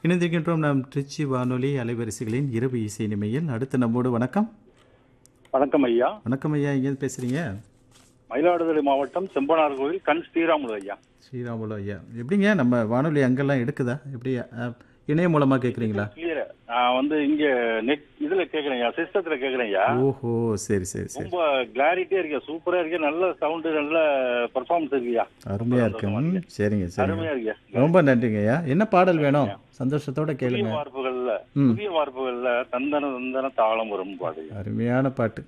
இணைந்திருக்கின்றோம் நாம் திருச்சி வானொலி அலைவரிசைகளின் இரவு இசை நிமையில் அடுத்து நம்மோடு வணக்கம் வணக்கம் ஐயா வணக்கம் ஐயா எங்கேருந்து பேசுறீங்க மயிலாடுதுறை மாவட்டம் செம்பனார் கோவில் கண் ஸ்ரீராமுலு ஐயா ஸ்ரீராமுலு ஐயா எப்படிங்க நம்ம வானொலி அங்கெல்லாம் எடுக்குதா எப்படி அஹ், இணையம் மூலமா கேட்குறீங்களா கிளியர் நான் வந்து இங்க நெட் இதுல கேக்குறேன் ஐயா சிஸ்டத்துல கேக்குறேன் ஐயா ஓஹோ சரி சரி சரி ரொம்ப கிளாரிட்டியா இருக்கு சூப்பரா இருக்கு நல்ல சவுண்ட் நல்ல பெர்ஃபார்மன்ஸ் இருக்குயா அருமையா இருக்கு ம், சரிங்க சரிங்க அருமையா இருக்குயா ரொம்ப நன்றிங்க ஐயா என்ன பாடல் வேணும் சந்தோஷத்தோட புதிய கேளுங்க வார்ப்புகள்ல ம். புதிய வார்ப்புகள்ல தந்தன தந்தன தாளம் வரும் பாடு அருமையான பாட்டு